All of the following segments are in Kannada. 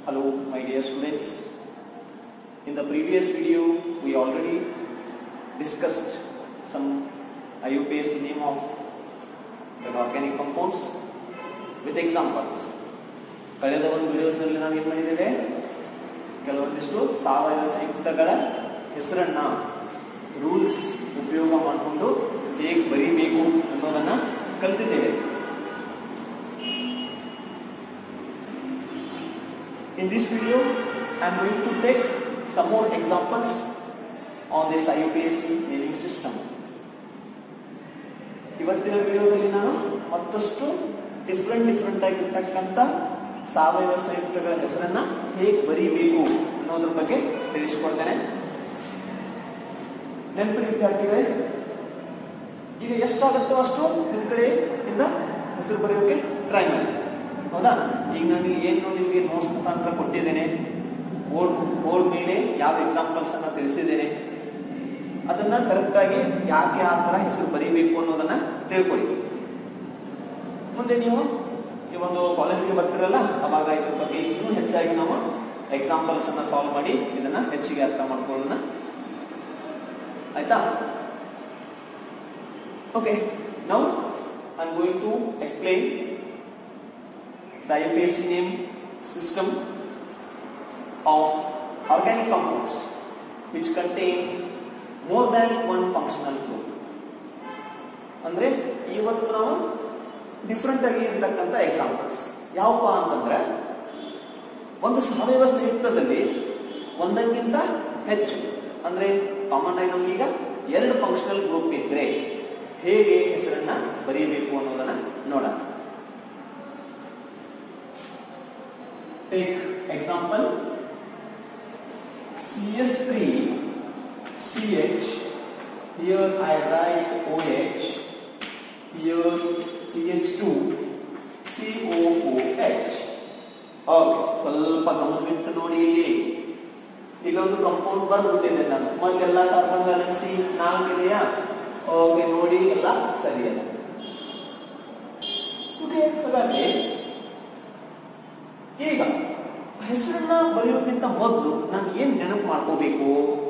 Hello, my dear students. In the previous video, we already discussed some IUPAC name of the organic compounds with examples. ಕಳೆದ ಒಂದು ವಿಡಿಯೋಸ್ನಲ್ಲಿ ನಾವು ಏನು ಮಾಡಿದ್ದೇವೆ ಕೆಲವೊಂದಿಷ್ಟು ಸಾವಯವ ಸಂಯುಕ್ತಗಳ ಹೆಸರನ್ನ ರೂಲ್ಸ್ ಉಪಯೋಗ ಮಾಡಿಕೊಂಡು ಹೇಗೆ ಬರೀಬೇಕು ಅನ್ನೋದನ್ನ ಕಲಿತಿದ್ದೇವೆ In this video, I am going to take some more examples on this IUPAC naming system. ಇವತ್ತಿನ ವಿಡಿಯೋದಲ್ಲಿ ನಾನು ಮತ್ತಷ್ಟು ಡಿಫ್ರೆಂಟ್ ಡಿಫ್ರೆಂಟ್ ಆಗಿರ್ತಕ್ಕಂಥ ಸಾವಯವ ಸಂಯುಕ್ತಗಳ ಹೆಸರನ್ನ ಹೇಗೆ ಬರೀಬೇಕು ಅನ್ನೋದ್ರ ಬಗ್ಗೆ ತಿಳಿಸ್ಕೊಡ್ತೇನೆ ನೆನಪಿನ ವಿದ್ಯಾರ್ಥಿಗಳೇ ಈಗ ಎಷ್ಟಾಗುತ್ತೋ ಅಷ್ಟು ನಿಮ್ಮ ಕಡೆಯಿಂದ ಹೆಸರು ಬರೆಯೋಕೆ ಟ್ರೈ ಮಾಡಿ ಹೌದಾ ಈಗ ನಾನು ಏನು ನಿಮಗೆ ನೋಟ್ಸ್ ಮುಖಾಂತರ ಕೊಟ್ಟಿದ್ದೇನೆ ಬೋರ್ಡ್ ಬೋರ್ಡ್ ಮೇಲೆ ಯಾವ ಎಕ್ಸಾಂಪಲ್ಸ್ ಅನ್ನ ತಿಳಿಸಿದ್ದೇನೆ ಅದನ್ನ ಕರೆಕ್ಟ್ ಆಗಿ ಯಾಕೆ ಆ ತರ ಹೆಸರು ಬರೀಬೇಕು ಅನ್ನೋದನ್ನ ತಿಳ್ಕೊಳ್ಳಿ ಮುಂದೆ ನೀವು ಈ ಒಂದು ಕಾಲೇಜಿಗೆ ಬರ್ತಿರಲ್ಲ ಅವಾಗ ಇದ್ರ ಬಗ್ಗೆ ಇನ್ನೂ ಹೆಚ್ಚಾಗಿ ನಾವು ಎಕ್ಸಾಂಪಲ್ಸ್ ಅನ್ನ ಸಾಲ್ವ್ ಮಾಡಿ ಇದನ್ನ ಹೆಚ್ಚಿಗೆ ಅರ್ಥ ಮಾಡ್ಕೊಳ್ಳೋಣ ಆಯ್ತಾ okay now I am going to explain the IUPAC name system of organic compounds which contain more than one functional group. ಅಂದ್ರೆ ಇವತ್ತು ನಾವು ಡಿಫ್ರೆಂಟ್ ಆಗಿ ಇರ್ತಕ್ಕಂಥ ಎಕ್ಸಾಂಪಲ್ಸ್ ಯಾವಪ್ಪ ಅಂತಂದ್ರೆ ಒಂದು ಸಾವಯವ ಸಂಯುಕ್ತದಲ್ಲಿ ಒಂದಕ್ಕಿಂತ ಹೆಚ್ಚು ಅಂದ್ರೆ ಕಾಮನ್ ಆಗಿ ನಮ್ಗೀಗ ಎರಡು ಫಂಕ್ಷನಲ್ ಗ್ರೂಪ್ ಇದ್ರೆ ಹೇಗೆ ಹೆಸರನ್ನ ಬರೀಬೇಕು ಅನ್ನೋದನ್ನ ನೋಡೋಣ take example CS3 CH here I write OH here CH2 COOH okay ಸ್ವಲ್ಪ ಗಮನವಿಟ್ಟು ನೋಡಿ ಇಲ್ಲಿ ಈಗ ಒಂದು ಕಂಪೌಂಡ್ ಬರ್ಬಿಟ್ಟಿದೆ ನಾನು ಮೊದಲೆಲ್ಲ ಕಾರ್ಬನ್ ವ್ಯಾಲೆನ್ಸಿ ನಾಲ್ಕು ಇದೆಯಾ ಓಕೆ ನೋಡಿ ಎಲ್ಲ ಸರಿಯಲ್ಲ ಓಕೆ ಹಾಗಾಗಿ ಈಗ ಹೆಸರನ್ನ ಬರೆಯೋಕ್ಕಿಂತ ಮೊದಲು ನಾನು ಏನ್ ನೆನಪು ಮಾಡ್ಕೋಬೇಕು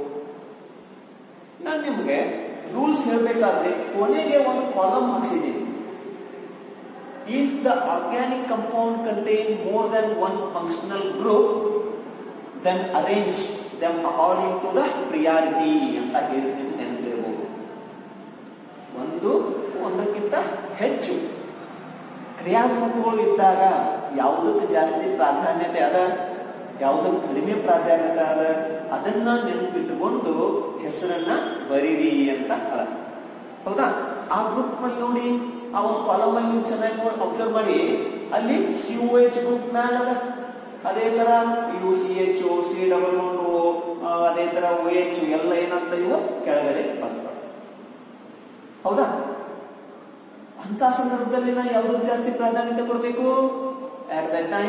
ನಾನು ನಿಮಗೆ ರೂಲ್ಸ್ ಹೇಳಬೇಕಾದ್ರೆ ಕೊನೆಗೆ ಒಂದು ಕಾಲಮ್ ಹಾಕ್ಸಿದ್ದೀನಿ if the organic compound contain more than one functional group then arrange them according to the priority ಅಂತ ಹೇಳಿ ನೀವು ನೆನಪಿರಬಹುದು ಒಂದು ಒಂದಕ್ಕಿಂತ ಹೆಚ್ಚು ಕ್ರಿಯಾತ್ಮಕಗಳು ಇದ್ದಾಗ ಯಾವುದಕ್ಕೆ ಜಾಸ್ತಿ ಪ್ರಾಧಾನ್ಯತೆ ಅದ ಯಾವುದಕ್ಕೆ ಕಡಿಮೆ ಪ್ರಾಧಾನ್ಯತೆ ಅದ ಅದನ್ನ ನೆನಪಿಟ್ಟುಕೊಂಡು ಹೆಸರನ್ನ ಬರೀರಿ ಅಂತ ಅದ ಹೌದಾ ಆ ಗ್ರೂಪ್ ಅಲ್ಲಿ ನೋಡಿ ಆ ಒಂದು ಕಾಲಮ್ ಅಲ್ಲಿ ನೀವು ಚೆನ್ನಾಗಿ ನೋಡಿ ಅಬ್ಸರ್ವ್ ಮಾಡಿ ಅಲ್ಲಿ ಸಿ ಯು ಎಚ್ ಗ್ರೂಪ್ ಮ್ಯಾಲ್ ಅದ ಅದೇ ತರ ಯು ಸಿ ಎಚ್ ಸಿ ಡಬಲ್ ಅದೇ ತರ ಓ ಎಚ್ ಎಲ್ಲ ಏನಂತ ಇವು ಕೆಳಗಡೆ ಬರ್ತವೆ ಹೌದಾ ಅಂತ ಸಂದರ್ಭದಲ್ಲಿ ನಾವು ಯಾವುದಕ್ಕೆ ಜಾಸ್ತಿ ಪ್ರಾಧಾನ್ಯತೆ ಕೊಡಬೇಕು at that time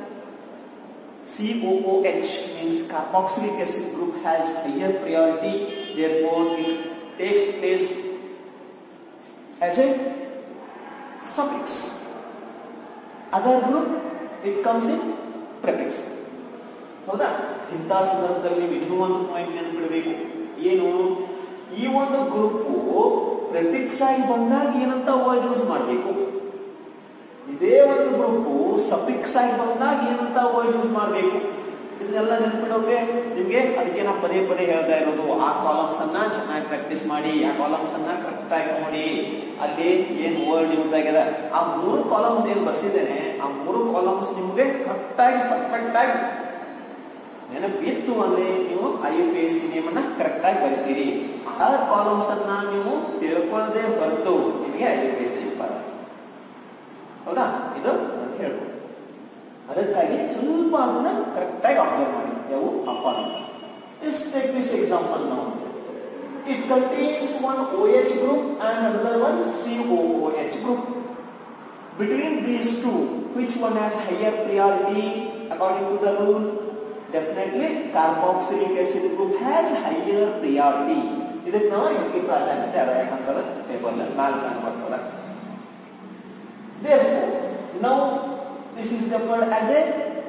COOH means carboxylic acid group has higher priority therefore it takes place as a suffix other group it comes in prefix ಹೌದಾ ಇಂಥ ಸಂದರ್ಭದಲ್ಲಿ ನೀವು ಇನ್ನೂ ಒಂದು ಪಾಯಿಂಟ್ ನೆನಪಿಡಬೇಕು ಏನು ಈ ಒಂದು ಗ್ರೂಪು ಪ್ರೆಫಿಕ್ಸ್ ಆಗಿ ಬಂದಾಗ ಏನಂತ ವರ್ಡ್ ಯೂಸ್ ಮಾಡಬೇಕು ಇದೇ ಒಂದು ಗ್ರೂಪು ಸಫಿಕ್ಸ್ ಆಗಿ ಬಂದಾಗ ಏನಂತ ವರ್ಡ್ ಯೂಸ್ ಮಾಡಬೇಕು ಇದನ್ನೆಲ್ಲ ನೆನ್ಪಿಡೋಕೆ ನಿಮ್ಗೆ ಅದಕ್ಕೆ ನಾ ಪದೇ ಪದೇ ಹೇಳ್ತಾ ಇರೋದು ಆ ಕಾಲಮ್ಸ್ ಅನ್ನ ಚೆನ್ನಾಗಿ ಪ್ರಾಕ್ಟೀಸ್ ಮಾಡಿ ಆ ಕಾಲಮ್ಸ್ ಅನ್ನ ಕರೆಕ್ಟ್ ಆಗಿ ನೋಡಿ ಅಲ್ಲಿ ಏನ್ ವರ್ಡ್ ಯೂಸ್ ಆಗ್ಯದ ಆ ಮೂರು ಕಾಲಮ್ಸ್ ಏನ್ ಬರ್ಸಿದ್ದೇನೆ ಆ ಮೂರು ಕಾಲಮ್ಸ್ ನಿಮ್ಗೆ ಕರೆಕ್ಟ್ ಆಗಿ ಪರ್ಫೆಕ್ಟ್ ಆಗಿ ನೆನಪಿತ್ತು ಅಂದ್ರೆ ನೀವು I U P S C ನೇಮನ್ನ ಕರೆಕ್ಟ್ ಆಗಿ ಬರೀತೀರಿ ಆ ಕಾಲಮ್ಸ್ ಅನ್ನ ನೀವು ತಿಳ್ಕೊಳ್ಳದೆ ಹೊರತು ನಿಮಗೆ I U P S C ಬರಲ್ಲ ಹೌದಾ ಇದು ನಾನು ಹೇಳ್ಬೋದು ಅದಕ್ಕಾಗಿ ಸ್ವಲ್ಪ ಅದನ್ನ ಕರೆಕ್ಟ್ ಆಗಿ ಅಬ್ಸರ್ವ್ ಮಾಡಿ ಯಾವ ಅಪ್ಪ ಇಸ್ ಟೇಕ್ ದಿಸ್ ಎಕ್ಸಾಂಪಲ್ ನಾವು it contains one O H group and another one C O H group between these two which one has higher priority according to the rule definitely carboxylic acid group has higher priority ಇದಕ್ಕೆ ನಾವು ಹೆಚ್ಚಿಗೆ ಪ್ರಾಧಾನ್ಯತೆ ಅದ ಯಾಕಂದ್ರೆ ಟೇಬಲ್ ಮ್ಯಾಲ್ ಕಾಣ್ ಬರ್ತದ Therefore, now this is referred as a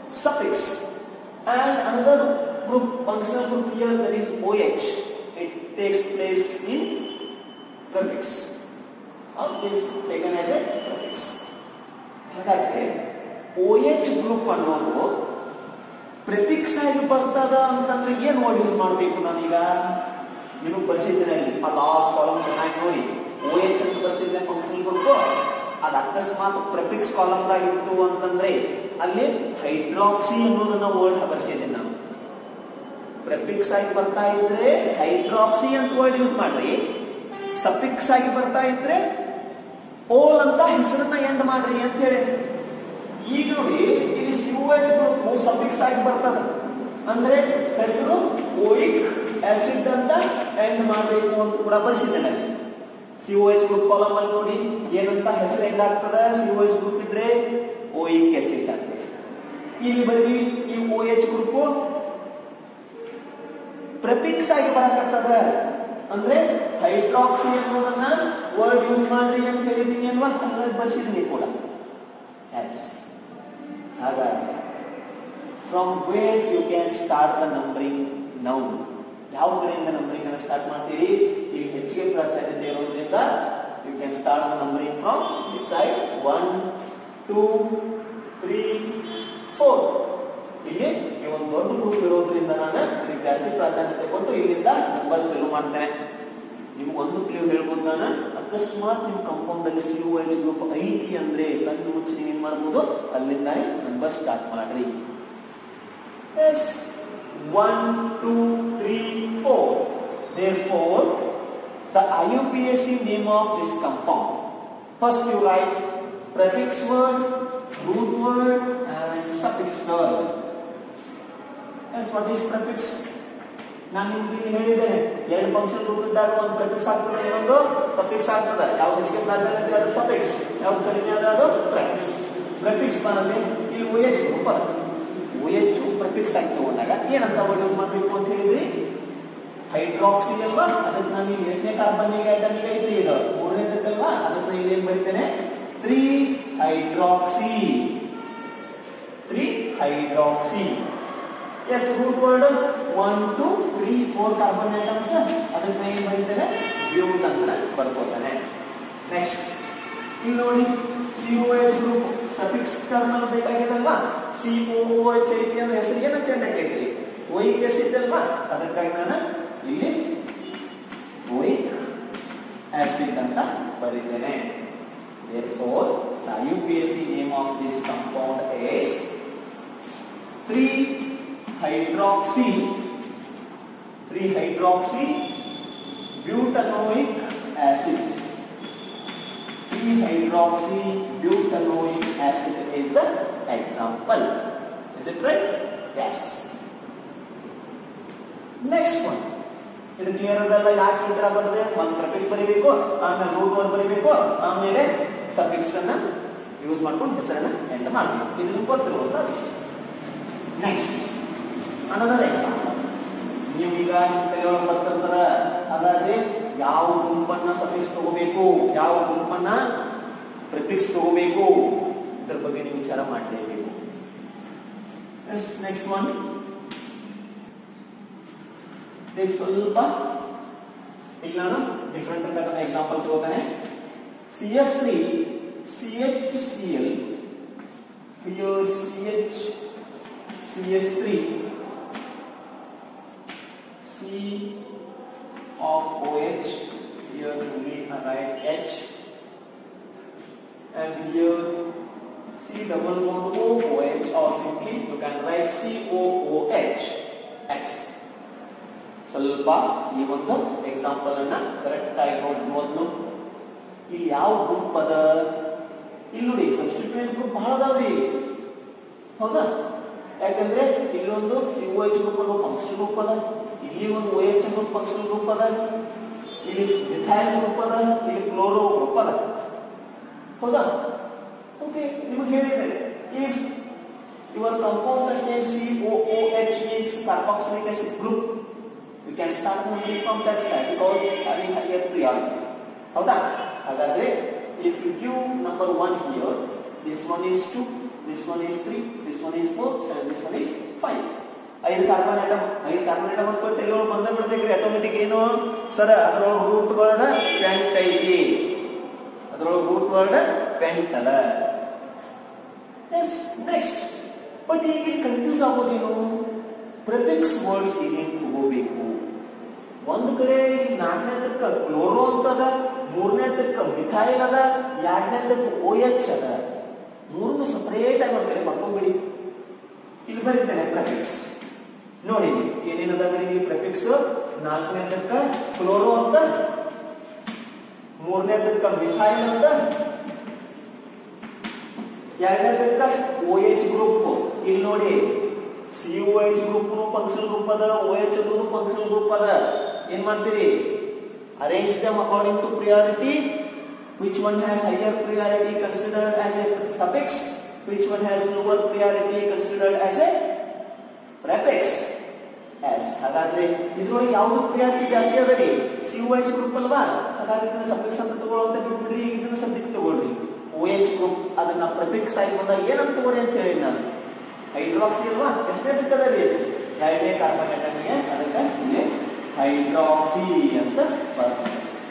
suffix and another group functional group here that is OH it takes place in prefix or is taken as a prefix ಹಾಗಾದ್ರೆ OH ಗ್ರೂಪ್ ಅನ್ನೋದು ಪ್ರಿಫಿಕ್ಸ್ ಆಗಿ ಬರ್ತದ ಅಂತಂದ್ರೆ ಏನ್ ವರ್ಡ್ ಯೂಸ್ ಮಾಡಬೇಕು ನಾನೀಗ ನೀವು ಬರ್ಸಿದ್ದೇನೆ ಅಲ್ಲಿ ಆ ಲಾಸ್ಟ್ ಕಾಲಮ್ ಚೆನ್ನಾಗಿ ನೋಡಿ ಓ ಎಚ್ ಅಂತ ಬರ್ಸಿದ್ದೆ ಫಂಕ್ಷನ್ ಗ್ರೂಪ್ ಅದು ಅಕಸ್ಮಾತ್ ಪ್ರಿಫಿಕ್ಸ್ ಕಾಲಮ್ದಾಗ ಇತ್ತು ಅಂತಂದ್ರೆ ಅಲ್ಲಿ ಹೈಡ್ರಾಕ್ಸಿ ಅನ್ನೋದನ್ನ ವರ್ಡ್ ಬರ್ಸಿದ್ದೆ ನಾನು ಪ್ರಿಫಿಕ್ಸ್ ಆಗಿ ಬರ್ತಾ ಇದ್ರೆ ಹೈಡ್ರಾಕ್ಸಿ ಅಂತ ವರ್ಡ್ ಯೂಸ್ ಮಾಡ್ರಿ ಸಫಿಕ್ಸ್ ಆಗಿ ಬರ್ತಾ ಇದ್ರೆ ಓಲ್ ಅಂತ ಹೆಸರನ್ನ ಎಂಡ್ ಮಾಡ್ರಿ ಅಂತ ಹೇಳಿ ಈಗ ನೋಡಿ ಇಲ್ಲಿ ಸಿ ಎಚ್ ಗ್ರೂಪ್ ಸಫಿಕ್ಸ್ ಆಗಿ ಬರ್ತದ ಅಂದ್ರೆ ಹೆಸರು ಓಯಿಕ್ ಆಸಿಡ್ ಅಂತ ಎಂಡ್ ಮಾಡಬೇಕು ಅಂತ ಕೂಡ ಬರ್ಸಿದ್ದೇನೆ ಸಿ ಎಚ್ ಗ್ರೂಪ್ ಕಾಲಮ್ ಅಲ್ಲಿ ನೋಡಿ ಏನಂತ ಹೆಸರು ಹೆಂಗಾಗ್ತದ ಸಿ ಎಚ್ ಗ್ರೂಪ್ ಇದ್ರೆ ಓಯಿಕ್ ಆಸಿಡ್ ಅಂತ ಇಲ್ಲಿ ಬರೀ ಈ ಓ ಎಚ್ ಗ್ರೂಪ್ ಪ್ರೆಫಿಕ್ಸ್ ಆಗಿ ಬರಕತ್ತದ ಅಂದ್ರೆ ಹೈಡ್ರಾಕ್ಸಿ ಅನ್ನೋದನ್ನ ವರ್ಡ್ ಯೂಸ್ ಮಾಡ್ರಿ ಅಂತ ಹೇಳಿದೀನಿ ಅಲ್ವಾ ಕನ್ನಡ ಬರ್ಸಿದೀನಿ ಕೂಡ ಎಸ್ ಹಾಗಾಗಿ from where you can start the numbering now ಯಾವ ಕಡೆಯಿಂದ ನಂಬರಿಂಗ್ ಅನ್ನು ಸ್ಟಾರ್ಟ್ ಮಾಡ್ತೀರಿ ಇಲ್ಲಿ ಹೆಚ್ಚಿಗೆ ಪ್ರಾಧಾನ್ಯತೆ ಇರೋದ್ರಿಂದ you can start the numbering from this side one two three four ಇಲ್ಲಿ ಈ ಒಂದು ದೊಡ್ಡ ಗ್ರೂಪ್ ಇರೋದ್ರಿಂದ ನಾನು ಇದಕ್ಕೆ ಜಾಸ್ತಿ ಪ್ರಾಧಾನ್ಯತೆ ಕೊಟ್ಟು ಇಲ್ಲಿಂದ ನಂಬರ್ ಚಾಲು ಮಾಡ್ತೇನೆ ನಿಮ್ಗೆ ಒಂದು ಕ್ಲೂ ಹೇಳ್ಬೋದು ನಾನು ಅಕಸ್ಮಾತ್ ನಿಮ್ ಕಂಪೌಂಡ್ ಅಲ್ಲಿ ಸಿ ಎಚ್ ಗ್ರೂಪ್ ಐತಿ ಅಂದ್ರೆ ಕಣ್ಣು ಮುಚ್ಚಿ ನೀವು ಏನ್ ಮಾಡ್ಬೋದು ಅಲ್ಲಿಂದಾನೆ ನಂಬರ್ ಸ್ಟಾರ್ಟ್ ಮಾಡ್ರಿ yes one two three four therefore the IUPAC name of this compound. First you write prefix word, root word and suffix word. Yes, what is prefix? ನಾನು ನಿಮ್ಗೆ ಇಲ್ಲಿ ಹೇಳಿದ್ದೇನೆ ಎರಡು ಫಂಕ್ಷನ್ ಗ್ರೂಪ್ ಇದ್ದಾಗ ಒಂದು ಪ್ರೆಫಿಕ್ಸ್ ಆಗ್ತದೆ ಇನ್ನೊಂದು ಸಫಿಕ್ಸ್ ಆಗ್ತದೆ ಯಾವ್ದು ಹೆಚ್ಚಿಗೆ ಪ್ರಾಧಾನ್ಯತೆ ಅದು ಸಫಿಕ್ಸ್ ಯಾವ್ದು ಕಡಿಮೆ ಆದ ಅದು ಪ್ರೆಫಿಕ್ಸ್ ಪ್ರೆಫಿಕ್ಸ್ ಬಂದ್ರೆ ಇಲ್ಲಿ ಓ ಎಚ್ ಗ್ರೂಪ್ ಅದ ಓ ಎಚ್ ಪ್ರೆಫಿಕ್ಸ್ ಆಗಿ ತಗೊಂಡಾಗ ಏನಂತ ವರ್ಡ್ ಯೂಸ್ ಮಾಡಬೇಕು ಅಂತ ಹೇಳಿದ್ರಿ ಹೈಡ್ರಾಕ್ಸಿ ಅಲ್ವಾ ಅದಕ್ಕೆ ನಾನು ಇಲ್ಲಿ ಎಷ್ಟನೇ ಕಾರ್ಬನ್ನಿಗೆ ಐಟಮ್ ಈಗ ಐತ್ರಿ ಇದು ಮೂರನೇದಕ್ಕಲ್ವಾ ಅದನ್ನ ಇಲ್ಲಿ ಏನ್ ಬರೀತೇನೆ three hydroxy three hydroxy yes root word one two three four carbon atoms ಅದನ್ನ ಏನ್ ಬರೀತೇನೆ ಬ್ಯೂಟ್ ಅಂತ ಬರ್ಕೋತಾನೆ ನೆಕ್ಸ್ಟ್ ಇಲ್ಲಿ ನೋಡಿ C O H group suffix terminal ಬೇಕಾಗಿದಲ್ವಾ ಸಿ ಓ ಎಚ್ ಐತಿ ಅಂದ್ರೆ ಹೆಸರು ಏನಂತ ಹೇಳಕ್ಕೈತ್ರಿ ಓಯಿಕ್ ಆಸಿಡ್ ಅಲ್ವಾ ಅದಕ್ಕಾಗಿ ನಾನು ಇಲ್ಲಿ ಓಯಿಕ್ ಆಸಿಡ್ ಅಂತ ಬರೀತೇನೆ therefore the IUPAC name of this compound is 3 hydroxy 3 hydroxy butanoic acid 3 hydroxy butanoic acid is the example is it right yes next one ಇದು ಕ್ಲಿಯರ್ ಅದಲ್ಲ ಯಾಕೆ ಈ ತರ ಬರ್ತದೆ ಒಂದು ಪ್ರಿಫಿಕ್ಸ್ ಬರೀಬೇಕು ಆಮೇಲೆ ರೂಟ್ ವರ್ಡ್ ಬರೀಬೇಕು ಆಮೇಲೆ ಸಫಿಕ್ಸ್ ಅನ್ನ ಯೂಸ್ ಮಾಡ್ಕೊಂಡು ಹೆಸರನ್ನ ಎಂಡ್ ಮಾಡಬೇಕು ಇದು ನಿಮ್ಗೆ ಗೊತ್ತಿರುವಂತ ವಿಷಯ ನೆಕ್ಸ್ಟ್ ಅನದರ್ ಎಕ್ಸಾಂಪಲ್ ನೀವು ಈಗ ನಿಮ್ಮ ತಲೆಯೊಳಗೆ ಬರ್ತಿರ್ತದ ಅದಾದ್ರೆ ಯಾವ ಗುಂಪನ್ನ ಸಫಿಕ್ಸ್ ತಗೋಬೇಕು ಯಾವ ಗುಂಪನ್ನ ಪ್ರಿಫಿಕ್ಸ್ ತಗೋಬೇಕು ಇದ್ರ ಬಗ್ಗೆ ನೀವು ವಿಚಾರ ಮಾಡಲೇಬೇಕು ನೆಕ್ಸ್ಟ್ ಒನ್ ಇದು ಸ್ವಲ್ಪ ಇಲ್ಲಿ ನಾನು ಡಿಫ್ರೆಂಟ್ ಅಂತಕ್ಕಂಥ ಎಕ್ಸಾಂಪಲ್ ತಗೋತಾನೆ C S three C H C L here C H C S three C of O H here only I write H and here C double bond O O H or simply you can write C O O H S ಸ್ವಲ್ಪ ಈ ಒಂದು ಎಕ್ಸಾಂಪಲ್ ಅನ್ನ ಕರೆಕ್ಟ್ ಆಗಿ ನೋಡಿ ಮೊದಲು ಇಲ್ಲಿ ಯಾವ ಗ್ರೂಪ್ ಅದ ಇಲ್ಲಿ ನೋಡಿ ಸಬ್ಸ್ಟಿಟ್ಯೂಯೆಂಟ್ ಗ್ರೂಪ್ ಬಹಳ ಅದಾವ್ರಿ ಹೌದಾ ಯಾಕಂದ್ರೆ ಇಲ್ಲೊಂದು ಸಿ ಓ ಎಚ್ ಗ್ರೂಪ್ ಅನ್ನೋ ಫಂಕ್ಷನ್ ಗ್ರೂಪ್ ಅದ ಇಲ್ಲಿ ಒಂದು ಓ ಎಚ್ ಅನ್ನೋ ಫಂಕ್ಷನ್ ಗ್ರೂಪ್ ಅದ ಇಲ್ಲಿ ಮಿಥೈಲ್ ಗ್ರೂಪ್ ಅದ ಇಲ್ಲಿ ಕ್ಲೋರೋ ಗ್ರೂಪ್ ಅದ ಹೌದಾ ಓಕೆ ನಿಮಗೆ ಹೇಳಿದ್ದೇನೆ if your compound contains COOH means carboxylic acid group you can start moving from that side because it's having higher priority ಹೌದಾ ಹಾಗಾದ್ರೆ if you give number 1 here this one is 2 this one is 3, this one is 4, and this one is 5. ಐದು ಕಾರ್ಬನ್ ಐಟಮ್ ಐದು ಕಾರ್ಬನ್ ಐಟಮ್ ಅಂತ ತೆಗೆದು ಬಂದ ಬಿಡ್ಬೇಕ್ರಿ ಆಟೋಮೆಟಿಕ್ ಏನು ಸರ್ ಅದ್ರೊಳಗೆ ರೂಟ್ ವರ್ಡ್ ಪೆಂಟ್ ಐತಿ ಅದ್ರೊಳಗೆ ರೂಟ್ ವರ್ಡ್ ಪೆಂಟ್ ಅದ ಎಸ್ ನೆಕ್ಸ್ಟ್ ಬಟ್ ಈಗ ಇಲ್ಲಿ ಕನ್ಫ್ಯೂಸ್ ಆಗೋದೇನು ಪ್ರಿಫಿಕ್ಸ್ ವರ್ಡ್ಸ್ ಏನೇನು ತಗೋಬೇಕು ಒಂದು ಕಡೆ ನಾಲ್ಕನೇದಕ್ಕ ಕ್ಲೋರೋ ಅಂತದ ಮೂರನೇದಕ್ಕ ಮಿಥೈಲ್ ಅದ ಎರಡನೇದಕ್ಕ ಓ ಎಚ್ ಅದ ಮೂರನ್ನು ಸಪರೇಟ್ ಆಗಿ ಒಂದು ಕಡೆ ಬರ್ಕೊಂಡ್ಬಿಡಿ ಇಲ್ಲಿ ಬರೀತೇನೆ ಪ್ರೆಫಿಕ್ಸ್ ನೋಡಿ ಇಲ್ಲಿ ಏನೇನದ ಬಿಡಿ ಇಲ್ಲಿ ಪ್ರೆಫಿಕ್ಸ್ ನಾಲ್ಕನೇದಕ್ಕ ಕ್ಲೋರೋ ಅಂತ ಮೂರನೇದಕ್ಕ ಮಿಥೈಲ್ ಅಂತ ಎರಡನೇದಕ್ಕ ಓ ಎಚ್ ಗ್ರೂಪ್ ಇಲ್ಲಿ ನೋಡಿ C U H group function group ಅದ ಓ ಎಚ್ ಅನ್ನೋದು ಫಂಕ್ಷನ್ ಗ್ರೂಪ್ ಅದ ಏನ್ ಮಾಡ್ತೀರಿ arrange them according to priority which one has higher priority considered as a suffix which one has lower priority considered as a prefix as ಹಾಗಾದ್ರೆ ಇದ್ರೊಳಗೆ ಯಾವ್ದು ಪ್ರಿಯಾರಿಟಿ ಜಾಸ್ತಿ ಅದ ರೀ ಸಿ ಯು ಎಚ್ ಗ್ರೂಪ್ ಅಲ್ವಾ ಹಾಗಾದ್ರೆ ಇದನ್ನ ಸಫಿಕ್ಸ್ ಅಂತ ತಗೊಳ್ಳೋಂತ ಬಿಟ್ಬಿಡ್ರಿ ಈಗ ಇದನ್ನ ಸದ್ಯಕ್ಕೆ ತಗೊಳ್ರಿ ಓ ಎಚ್ ಗ್ರೂಪ್ ಅದನ್ನ ಪ್ರಿಫಿಕ್ಸ್ ಆಗಿ ಬಂದಾಗ ಏನಂತ ತಗೋರಿ ಅಂತ ಹೇಳಿ ನಾನು ಹೈಡ್ರಾಕ್ಸಿ ಅಲ್ವಾ ಎಷ್ಟನೇ ದಿಕ್ಕದಲ್ಲಿ ಎರಡನೇ ಕಾರ್ಬನ್ ಅಟಮ್ಗೆ ಅದಕ್ಕೆ ಇಲ್ಲಿ ಹೈಡ್ರಾಕ್ಸಿ ಅಂತ ಬರ್ತದೆ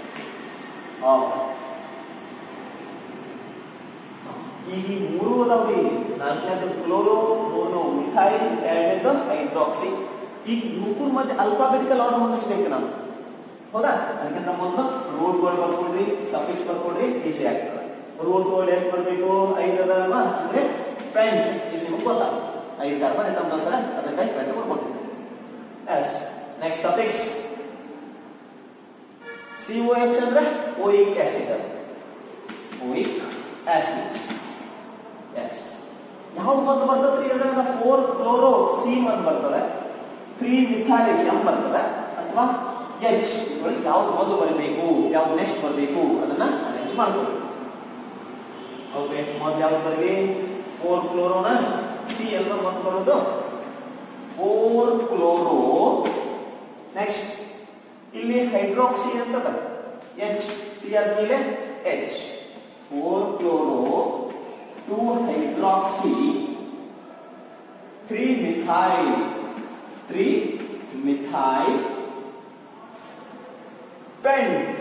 ಈಗ ಈ ಮೂರು ಅದಾವ್ರಿ ನಾಲ್ಕನೇದು ಕ್ಲೋರೋ ಮೂರನೇ ಮಿಥೈಲ್ ಎರಡನೇದು ಹೈಡ್ರಾಕ್ಸಿ ಈಗ ಮೂರು ಮತ್ತೆ ಅಲ್ಫಾಬೆಟಿಕಲ್ ಆರ್ಡರ್ ಹೊಂದಿಸ್ಬೇಕು ನಾನು ಹೌದಾ ಅದಕ್ಕಿಂತ ಮೊದಲು ರೂಟ್ ಗೋಲ್ಡ್ ಬರ್ಕೊಡ್ರಿ ಸಫಿಕ್ಸ್ ಬರ್ಕೊಡ್ರಿ ಈಸಿ ಆಗ್ತದೆ ರೂಟ್ ಗೋಲ್ಡ್ ಎಷ್ಟು ಬರಬೇಕು ಐದು ಅದ ಅಲ್ವಾ ಅಂದ್ರೆ ಪೆಂಟ್ ಇದು ನಿಮ್ಗೆ ಗೊತ್ತಾ ಐದು ಕಾರ್ಬನ್ ಐಟಮ್ ಸರ ಅದಕ್ಕೆ ಪೆಂಟ್ ಬರ್ಕೊಂಡಿದ್ದೆ yes next suffix C O H ಅಂದ್ರೆ oic acid oic acid yes ಯಾವ್ದು ಬಂದು ಬರ್ತದ್ರಿ ಅದ್ರಾಗ ಫೋರ್ ಕ್ಲೋರೋ ಸಿ ಬಂದು ಬರ್ತದೆ ತ್ರೀ ಮಿಥೈಲ್ ಎಂ ಬರ್ತದೆ ಅಥವಾ ಎಚ್ ಇದ್ರೊಳಗೆ ಯಾವ್ದು ಮೊದಲು ಬರಬೇಕು ಯಾವ್ದು ನೆಕ್ಸ್ಟ್ ಬರಬೇಕು ಅದನ್ನ ಅರೇಂಜ್ ಮಾಡ್ಕೊಳ್ಳಿ ಓಕೆ ಮೊದಲು ಯಾವ್ದು ಬರಲಿ ಫೋರ್ ಕ್ಲೋರೋನ ಸಿ ಎಲ್ಲ ಮೊದಲು ಬರೋದು ಫೋರ್ ಕ್ಲೋರೋ ನೆಕ್ಸ್ಟ್ ಇಲ್ಲಿ ಹೈಡ್ರಾಕ್ಸಿ ಅಂತದ ಎಚ್ ಸಿ ಆದ್ಮೇಲೆ H four chloro two hydroxy three methyl three methyl pent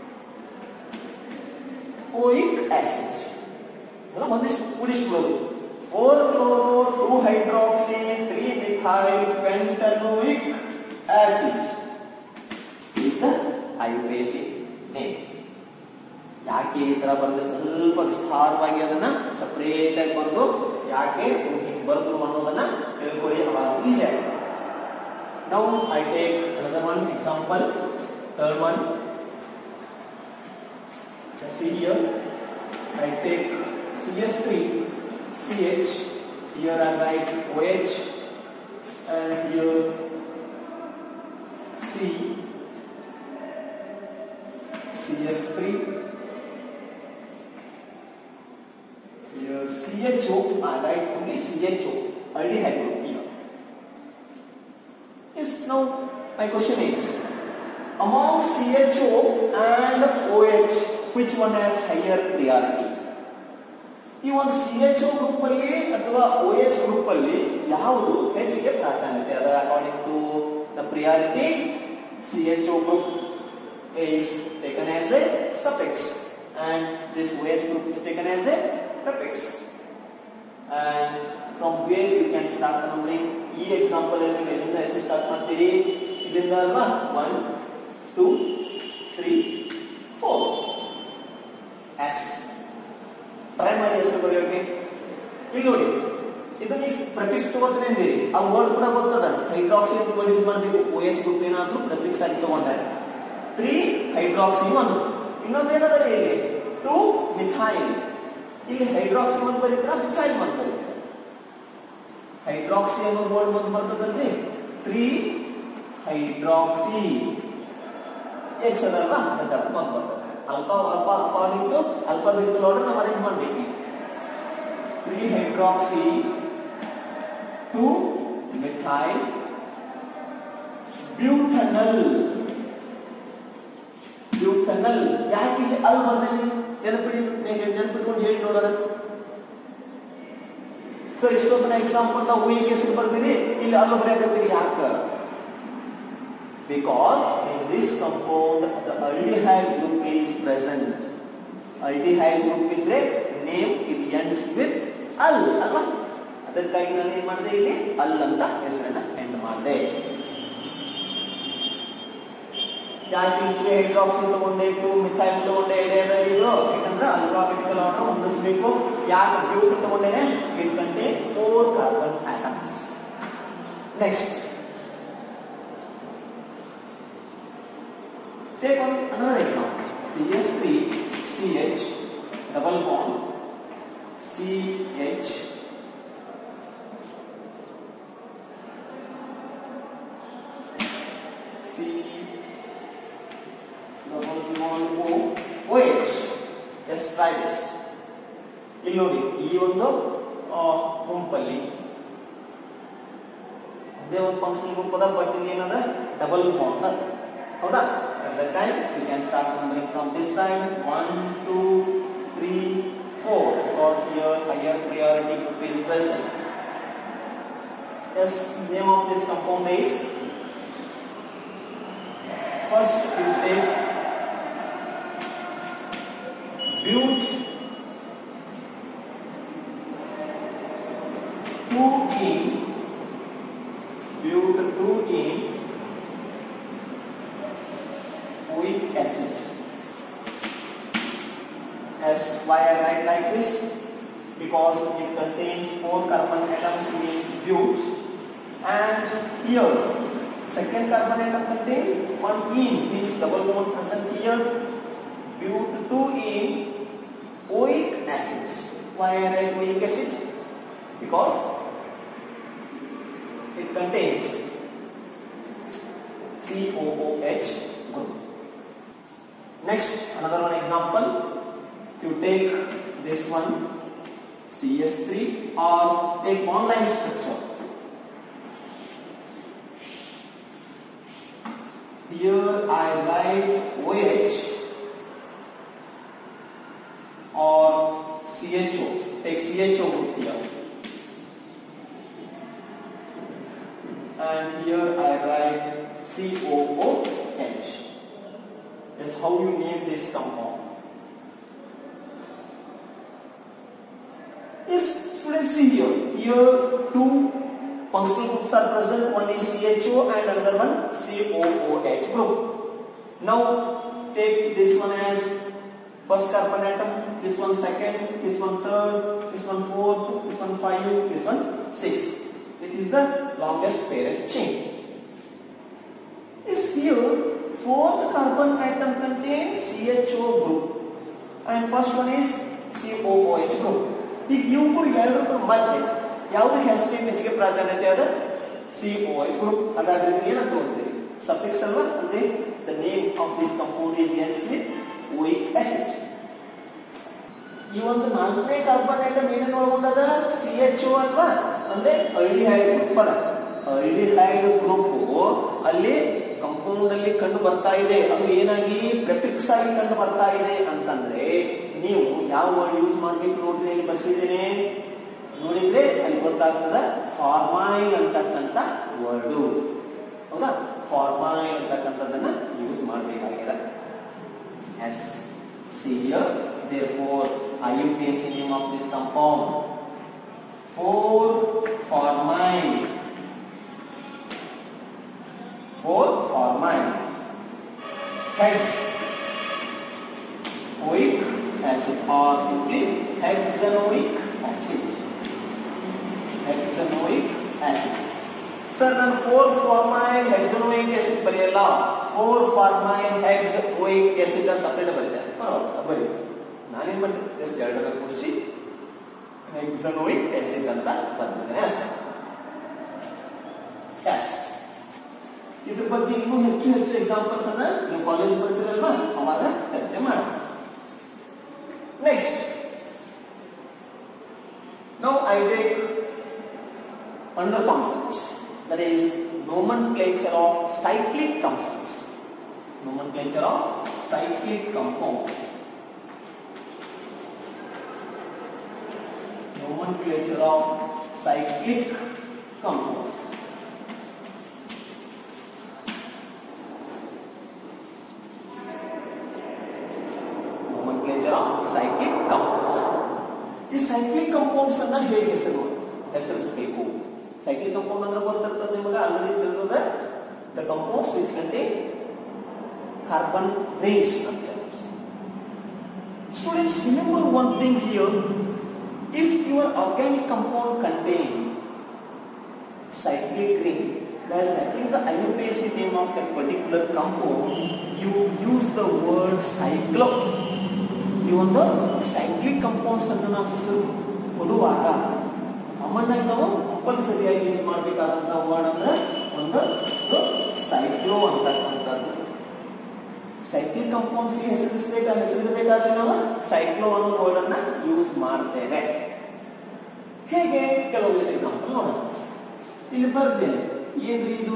oic acid ಅದನ್ನ ಒಂದಿಷ್ಟು ಕೂಡಿಸ್ಬಿಡೋದು four chloro two hydroxy three methyl pentanoic acid is the IUPAC name. ಯಾಕೆ ಈ ತರ ಬಂದು ಸ್ವಲ್ಪ ವಿಸ್ತಾರವಾಗಿ ಅದನ್ನ ಸಪರೇಟ್ ಆಗಿ ಬಂದು ಯಾಕೆ ಹಿಂಗೆ ಬರೆದ್ರು ಅನ್ನೋದನ್ನ ತಿಳ್ಕೊಳ್ಳಿ ಅವಾಗ ಈಸಿ ಆಗುತ್ತೆ ನಾವು I take another one example third one see here I take CS3 CH here I write OH and here C CS3 here CHO I write only CHO aldehyde group here yes now my question is among CHO and OH which one has higher priority ಈ ಒಂದು ಸಿ ಎಚ್ ಒ ಗ್ರೂಪ್ ಅಲ್ಲಿ ಅಥವಾ ಓ ಎಚ್ ಗ್ರೂಪ್ ಅಲ್ಲಿ ಯಾವುದು ಹೆಚ್ಚಿಗೆ ಪ್ರಾಧಾನ್ಯತೆ ಅದ according to the priority C H O group is taken as a suffix and this OH group is taken as a prefix and from where you can start the numbering ಈ ಎಕ್ಸಾಂಪಲ್ ಅಲ್ಲಿ ನೀವು ಎಲ್ಲಿಂದ ಹೆಸರು ಸ್ಟಾರ್ಟ್ ಮಾಡ್ತೀರಿ ಇಲ್ಲಿಂದ ಅಲ್ವಾ one two three four yes try ಮಾಡಿ ಹೆಸರು ಬರೆಯೋಕೆ ಈಗ ನೋಡಿ ಇದು ನೀವು ಪ್ರೆಫಿಕ್ಸ್ ತಗೋತೀನಿ ಅಂದಿರಿ ಆ ವರ್ಡ್ ಕೂಡ ಗೊತ್ತದ ಹೈಡ್ರಾಕ್ಸಿ ಅಂತ ವರ್ಡ್ ಯೂಸ್ ಮಾಡಬೇಕು ಓ ಎಚ್ ಗ್ರೂಪ್ ಏನಾದ್ರು ಪ್ರೆಫಿಕ್ಸ್ ಆಗಿ ತಗೊಂಡ್ರೆ ತ್ರೀ ಹೈಡ್ರಾಕ್ಸಿ ಒಂದು ಇನ್ನೊಂದು ಏನದ ಇಲ್ಲಿ ಟು ಮಿಥೈಲ್ ಇಲ್ಲಿ ಹೈಡ್ರಾಕ್ಸಿ ಒಂದು ಬರೀತಾರ ಮಿಥೈಲ್ ಒಂದು ಬರೀತಾರೆ ಹೈಡ್ರಾಕ್ಸಿ ಅನ್ನೋ ವರ್ಡ್ ಒಂದು ಬರ್ತದಲ್ಲಿ ತ್ರೀ ಹೈಡ್ರಾಕ್ಸಿ ಎಚ್ ಅದಲ್ವಾ ಅದಕ್ಕೆ ಅರ್ಥ ಒಂದು ಬರ್ತದೆ ಅಲ್ಪ ಅಲ್ಪ ಅಕಾರ್ಡಿಂಗ್ ಟು ಅಲ್ಫಾಬೆಟಿಕಲ್ ಆರ್ಡರ್ ನಾವು ಅರೇಂಜ್ ಮಾಡಬೇಕು three hydroxy two methyl butanal butanal ಯಾಕೆ ಇಲ್ಲಿ ಅಲ್ಲಿ ಬಂದಲ್ಲಿ ನೆನಪಿಡಿ ನೆನಪಿಟ್ಕೊಂಡು ಹೇಳಿ ನೋಡೋಣ ಸೊ ಇಷ್ಟೊಂದನ್ನ ಎಕ್ಸಾಂಪಲ್ ನಾವು ಹೂವಿಗೆ ಹೆಸರು ಬರ್ತೀರಿ ಇಲ್ಲಿ ಅಲ್ಲೂ ಬರೆಯಕತ್ತೀರಿ ಯಾಕೆ because in this compound the aldehyde group is present aldehyde group ಇದ್ರೆ ನೇಮ್ ಇದು ಎಂಡ್ಸ್ ವಿತ್ ಅಲ್ ಅಲ್ವಾ ಅದಕ್ಕಾಗಿ ನಾನು ಏನ್ ಮಾಡಿದೆ ಇಲ್ಲಿ ಅಲ್ ಅಂತ ಹೆಸರನ್ನ ಎಂಡ್ ಮಾಡಿದೆ ಯಾಕೆ ತ್ರೀ ಹೈಡ್ರಾಕ್ಸಿ ತಗೊಂಡೆ ಟು ಮಿಥೈಲ್ ತಗೊಂಡೆ ಎಡೆಯದ ಇದು ಯಾಕಂದ್ರೆ ಅಲ್ಫಾಬೆಟಿಕಲ್ ಆರ್ಡರ್ ಹೊಂದಿಸಬೇಕು ಯಾಕೆ ಬ್ಯೂಟ್ ತಗೊಂಡೇನೆ it contain four carbon atoms next Take on another example. CS3, CH, double bond, CH, C, double bond O, OH. Let's try this. ಇಲ್ಲಿ ನೋಡಿ ಈ ಒಂದು ಆ, ಗುಂಪಲ್ಲಿ ಅದೇ ಒಂದು ಫಂಕ್ಷನ್ ಗ್ರೂಪ್ ಅದ ಬಟ್ ಇಲ್ಲಿ ಏನದ ಡಬಲ್ ಬಾಂಡ್ ಅದ ಹೌದಾ at that time you can start numbering from this side 1 2 3 4 because here higher priority group is present yes name of this compound is first you take but 2 in but 2 in weak acid. As why I write like this? Because it contains four carbon atoms means but and here second carbon atom contain one in means double bond present here but two in oic acid. Why I write oic acid? Because it contains COOH group. Next, another one example. You take this one CS3 or take bond line structure. Here I write OH or CHO. Take CHO group here. And here I write COOH is how you name this compound. Yes, students see here. Here two functional groups are present. One is CHO and another one COOH group. Now take this one as first carbon atom, this one second, this one third, this one fourth, this one five, this one six. It is the longest parent chain. Is here fourth carbon atom contains CHO group and first one is COOH group. ಈಗ ಇವು ಎರಡರ ಮಧ್ಯೆ ಯಾವುದಕ್ಕೆ ಹೆಸರಿನ ಹೆಚ್ಚಿಗೆ ಪ್ರಾಧಾನ್ಯತೆ ಅದ COOH ಗ್ರೂಪ್ ಹಾಗಾದ್ರೆ ಇದನ್ನ ಏನಂತ ಓದ್ತೀರಿ ಸಫಿಕ್ಸ್ ಅಲ್ವಾ ಅಂದ್ರೆ the name of this compound is ends with oic acid ಈ ಒಂದು ನಾಲ್ಕನೇ ಕಾರ್ಬನ್ ಐಟಮ್ ಏನೇನು ಒಳಗೊಂಡದ ಸಿ ಎಚ್ ಓ ಅಲ್ವಾ ಅಂದ್ರೆ ಅಲ್ಡಿಹೈಡ್ ಗ್ರೂಪ್ ಅದ ಅಲ್ಡಿಹೈಡ್ ಗ್ರೂಪ್ ಅಲ್ಲಿ ಕಂಪೌಂಡ್ ಅಲ್ಲಿ ಕಂಡು ಬರ್ತಾ ಇದೆ ಅದು ಏನಾಗಿ ಪ್ರೆಫಿಕ್ಸ್ ಆಗಿ ಕಂಡು ಬರ್ತಾ ಇದೆ ಅಂತಂದ್ರೆ ನೀವು ಯಾವ ವರ್ಡ್ ಯೂಸ್ ಮಾಡ್ಬೇಕು ನೋಡ್ರಿ ಇಲ್ಲಿ ಬರ್ಸಿದ್ದೇನೆ ನೋಡಿದ್ರೆ ಅಲ್ಲಿ ಗೊತ್ತಾಗ್ತದ ಫಾರ್ಮೈನ್ ಅಂತಕ್ಕಂತ ವರ್ಡು ಹೌದಾ ಫಾರ್ಮೈನ್ ಅಂತಕ್ಕಂಥದ್ದನ್ನ ಯೂಸ್ ಮಾಡಬೇಕಾಗಿದೆ yes see here therefore IUPAC name of this compound 4 formine 4 formine hex oic acid or simply hexanoic acid hexanoic acid sir ನಾನು ಫೋರ್ ಫಾರ್ಮೈನ್ ಹೆಕ್ಸನೋಯಿಕ್ ಆಸಿಡ್ ಬರೆಯಲ್ಲ four formyl hex oic acid separate ಬರೀತಾರೆ ಬರೀ ನಾನೇನ್ ಮಾಡಿದೆ ಜಸ್ಟ್ ಎರಡನ್ನ ಕೂಡಿಸಿ ಹೆಕ್ಸನೋಯಿಕ್ ಆಸಿಡ್ ಅಂತ ಬಂದಿದ್ದೇನೆ ಅಷ್ಟೇ ಎಸ್ ಇದ್ರ ಬಗ್ಗೆ ಇನ್ನೂ ಹೆಚ್ಚು ಹೆಚ್ಚು ಎಕ್ಸಾಂಪಲ್ಸ್ ಅನ್ನ ನೀವು ಕಾಲೇಜ್ ಬರ್ತೀರಲ್ವಾ ಅವಾಗ ಚರ್ಚೆ ಮಾಡಿ next now I take another concept that is nomenclature of cyclic compounds nomenclature of cyclic compounds nomenclature of cyclic compounds. Nomenclature of cyclic compounds. ಈ ಸೈಕ್ಲಿಕ್ ಕಂಪೌಂಡ್ಸ್ ಅನ್ನ ಹೇಗೆ ಹೆಸರು ಹೆಸರಿಸಬೇಕು ಸೈಕ್ಲಿಕ್ ಕಂಪೌಂಡ್ ಅಂದ್ರೆ ಗೊತ್ತಿರ್ತದೆ ನಿಮಗೆ ಆಲ್ರೆಡಿ ತಿಳಿದ the compounds which contain carbon ring structures. Students, remember one thing here. If your organic compound contain cyclic ring, while writing the IUPAC name of that particular compound, you use the word cyclo. ಈ ಒಂದು ಸೈಕ್ಲಿಕ್ ಕಂಪೌಂಡ್ಸ್ ಅನ್ನು ನಾವು ಹೆಸರು ಕೊಡುವಾಗ ಕಾಮನ್ ಆಗಿ ನಾವು ಕಂಪಲ್ಸರಿಯಾಗಿ ಯೂಸ್ ಮಾಡಬೇಕಾದಂತಹ ವರ್ಡ್ ಅಂದ್ರೆ ಒಂದು ಸೈಕ್ಲೋ ಅಂತಕ್ಕಂಥದ್ದು ಸೈಕ್ಲಿಕ್ ಕಂಪೌಂಡ್ಸ್ ಹೆಸರಿಸಬೇಕಾ ಹೆಸರಿಡಬೇಕಾದ್ರೆ ನಾವು ಸೈಕ್ಲೋ ಅನ್ನೋ ವರ್ಡ್ ಅನ್ನ ಯೂಸ್ ಮಾಡ್ತೇವೆ ಹೇಗೆ ಕೆಲವು ಎಕ್ಸಾಂಪಲ್ ನೋಡೋಣ ಇಲ್ಲಿ ಬರ್ದೇನೆ ಏನ್ರಿ ಇದು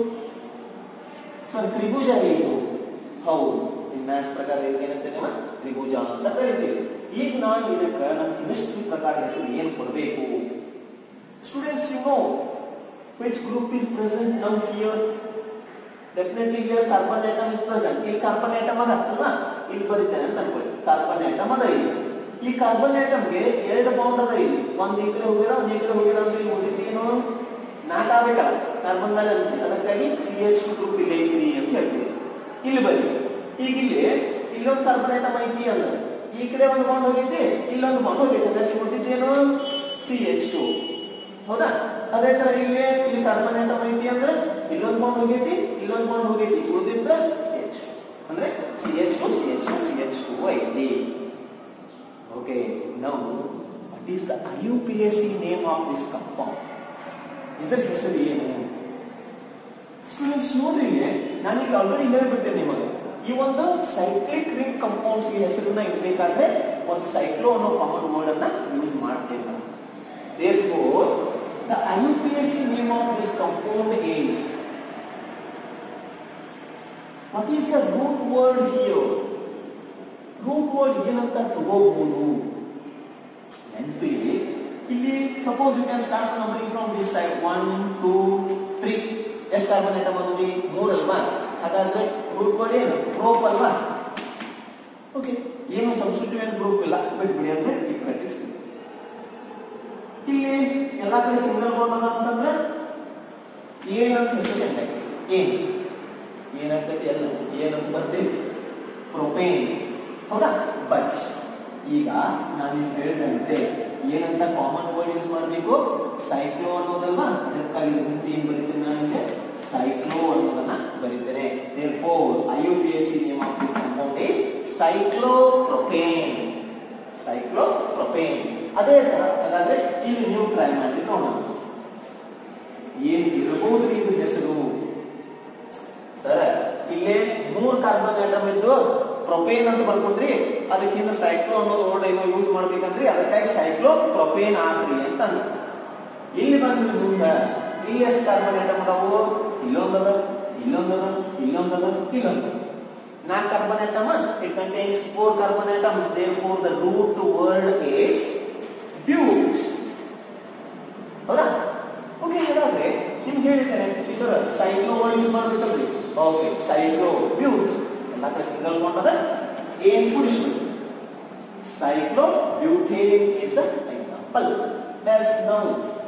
ಸರ್ ತ್ರಿಭುಜ ಇದು ಹೌದು ಮ್ಯಾಥ್ಸ್ ಪ್ರಕಾರ ಏನಂತೇನೆ ತ್ರಿಭುಜ ಅಂತ ಕರಿತೀವಿ ಈಗ ನಾನು ಇದಕ್ಕೆ ನಮ್ಮ ಕೆಮಿಸ್ಟ್ರಿ ಪ್ರಕಾರ ಹೆಸರು ಏನು ಕೊಡಬೇಕು students you know which group is present ನಮ್ here definitely here carbon atom is present ಇಲ್ಲಿ ಕಾರ್ಬನ್ ಆಟಮ್ ಅದ ಅಲ್ವಾ ಇಲ್ಲಿ ಬರೀತೇನೆ ಅಂತ ಅನ್ಕೊಳ್ಳಿ ಕಾರ್ಬನ್ ಆಟಮ್ ಅದ ಇಲ್ಲಿ ಈ ಕಾರ್ಬನ್ ಆಟಮ್ಗೆ ಎರಡು ಬೌಂಡ್ ಅದ ಇಲ್ಲಿ ಒಂದ್ ಈ ಕಡೆ ಹೋಗಿರ ಒಂದ್ ಈ ಕಡೆ ಹೋಗಿರ ಅಂದ್ರೆ ಇಲ್ಲಿ ಉಳಿದಿದ್ದೇನು ನಾಲ್ಕು ಆಗ್ಬೇಕಲ್ಲ ಕಾರ್ಬನ್ ಬ್ಯಾಲೆನ್ಸ್ ಅದಕ್ಕಾಗಿ ಸಿ ಎಚ್ ಗ್ರೂಪ್ ಇಲ್ಲಿ ಐತ್ರಿ ಅಂತ ಹೇಳ್ತೀವಿ ಇಲ್ಲಿ ಬನ್ನಿ ಈಗ ಇಲ್ಲಿ ಇಲ್ಲೊಂದು ಕಾರ್ಬನ್ ಆಟಮ್ ಐತಿ ಅಂದ್ರೆ ಈ ಕಡೆ ಒಂದು ಬಾಂಡ್ ಹೋಗೈತಿ ಇಲ್ಲೊಂದು ಬಾಂಡ್ ಹೋಗೈತಿ ಅಂದ್ರೆ ಇಲ್ಲಿ ಉಳಿದಿದ್ದೇನು ಸಿ ಎಚ್ ಟು ಹೌದಾ ಅದೇ ತರ ಇಲ್ಲಿ ಇಲ್ಲಿ ಕಾರ್ಬನ್ ಆಟಮ್ ಐತಿ ಅಂದ್ರೆ ಇಲ್ಲೊಂದು ಬಾಂಡ್ ಹೋಗೈತಿ ಇಲ್ಲೊಂದು ಬಾಂಡ್ ಹೋಗೈತಿ ಉಳಿದಿದ್ರ ಎಚ್ ಅಂದ್ರೆ C H two C H two C H two ಐತಿ okay now what is the I U P S C name of this compound ಇದರ ಹೆಸರು ಏನು ಸ್ಟೂಡೆಂಟ್ಸ್ ನೋಡ್ರಿ ನಾನೀಗ ಆಲ್ರೆಡಿ ಹೇಳ್ಬಿಟ್ಟೆ ನಿಮಗೆ ಈ ಒಂದು ಸೈಕ್ಲಿಕ್ ರಿಂಗ್ ಕಂಪೌಂಡ್ಸ್ ಈ ಹೆಸರನ್ನ ಇಡಬೇಕಾದ್ರೆ ಒಂದು ಸೈಕ್ಲೋ ಅನ್ನೋ ಕಾಮನ್ ವರ್ಡ್ ಅನ್ನ ಯೂಸ್ ಮಾಡ್ತೇವೆ ನಾವು therefore the IUPAC name of this compound is what is the root word here root word ಏನಂತ ತಗೋಬಹುದು ನೆನಪಿಲಿ ಇಲ್ಲಿ suppose you can start numbering from this side one two three ಎಷ್ಟು ಕಾರ್ಬನ್ ಐಟಮ್ ಅದ್ರಿ ಮೂರ್ ಅಲ್ವಾ ಹಾಗಾದ್ರೆ ರೂಟ್ ವರ್ಡ್ ಏನು ಪ್ರೋಪ್ ಅಲ್ವಾ ಓಕೆ ಏನು ಸಬ್ಸ್ಟಿಟ್ಯೂಯೆಂಟ್ ಗ್ರೂಪ್ ಇಲ್ಲ ಬಿಟ್ಬಿಡಿ ಅಂದ್ರೆ ಈ ಪ್ರಾಕ್ಟೀಸ್ ಇಲ್ಲಿ ಎಲ್ಲಾ ಕಡೆ ಸಿಂಗಲ್ ಬಾಂಡ್ ಅದ ಅಂತಂದ್ರೆ ಏನಂತ ಹೆಸರು ಎಂದಕ್ಕೆ ಏನ್ ಏನಾಗ್ತೈತಿ ಎಲ್ಲ ಏನಂತ ಬರ್ತೀವಿ ಪ್ರೊಪೇನ್ ಹೌದಾ ಬಟ್ ಈಗ ನಾನು ಹೇಳಿದಂತೆ ಏನಂತ ಕಾಮನ್ ವರ್ಡ್ ಯೂಸ್ ಮಾಡಬೇಕು ಸೈಕ್ಲೋ ಅನ್ನೋದಲ್ವಾ ಅದಕ್ಕಾಗಿ ಮುಂದೆ ಏನ್ ಬರೀತೀನಿ ನಾನು ಇಲ್ಲಿ ಸೈಕ್ಲೋ ಅನ್ನೋದನ್ನ ಬರೀತೇನೆ therefore IUPAC name of this compound is cyclopropane cyclopropane ಅದೇ ತರ ಹಾಗಾದ್ರೆ ಇಲ್ಲಿ ನೀವು ಟ್ರೈ ಮಾಡಿ ನೋಡೋಣ ಏನ್ ಇರಬಹುದು ಇದು ಹೆಸರು ಸರ್ ಇಲ್ಲೇ ಮೂರ್ ಕಾರ್ಬನ್ ಆಟಮ್ ಇದ್ದು ಪ್ರೊಪೇನ್ ಅಂತ ಬರ್ಕೊಂಡ್ರಿ ಅದಕ್ಕಿಂತ ಸೈಕ್ಲೋ ಅನ್ನೋ ವರ್ಡ್ ಏನೋ ಯೂಸ್ ಮಾಡ್ಬೇಕಂದ್ರಿ ಅದಕ್ಕಾಗಿ ಸೈಕ್ಲೋ ಪ್ರೊಪೇನ್ ಆತ್ರಿ ಅಂತ ಅಂದ ಇಲ್ಲಿ ಬಂದ್ರಿ ಮುಂದ ಇಲ್ಲಿ ಎಷ್ಟು ಕಾರ್ಬನ್ ಆಟಮ್ ಅದಾವು ಇಲ್ಲೊಂದದ ಇಲ್ಲೊಂದದ ಇಲ್ಲೊಂದದ ಇಲ್ಲೊಂದದ ನಾಲ್ಕು carbon atom it contains four carbon atoms therefore the root word is but ಹೌದಾ ಓಕೆ ಹಾಗಾದ್ರೆ ನಿಮ್ಗೆ ಹೇಳಿದ್ದೇನೆ ಈ ಸರ್ ಸೈಕ್ಲೋ ವರ್ಡ್ ಯೂಸ್ ಮಾಡ್ಬೇಕಲ್ರಿ ಓಕೆ ಸೈಕ್ಲೋ ಬ್ಯೂಟ್ ಎಲ್ಲ ಕಡೆ ಸಿಂಗಲ್ ಬಾಂಡ್ ಅದ ಏನ್ ಕೂಡಿಸ್ಬೇಕು cyclobutane is a example that's now